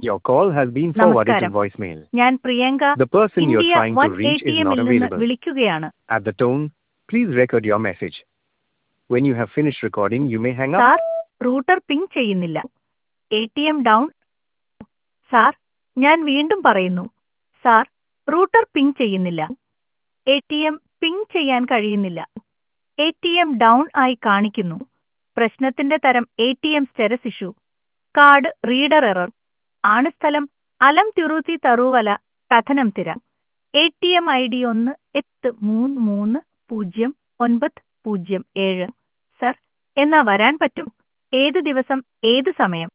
Your call has been forwarded to നമസ്കാരം. voicemail. ഞാൻ Priyanka The person you're India trying one to A reach T is എമ്മിൽ not നിന്ന് available. വിളിക്കുകയാണ് At the tone, please record your message. When you have finished recording, you may hang up. Sir router ping ചെയ്യുന്നില്ല A T M down sir ഞാൻ വീണ്ടും പറയുന്നു sir router ping ചെയ്യുന്നില്ല A T M ping ചെയ്യാൻ കഴിയുന്നില്ല A T M down ആയി കാണിക്കുന്നു പ്രശ്നത്തിന്റെ തരം A T M status issue card reader error ആണ് സ്ഥലം അലം തിറുത്തി തറുവല കഥനം തിര A T M I D ഒന്ന് എട്ട് മൂന്ന് മൂന്ന് പൂജ്യം ഒൻപത് പൂജ്യം ഏഴ് സർ എന്നാ വരാൻ പറ്റും ഏത് ദിവസം ഏത് സമയം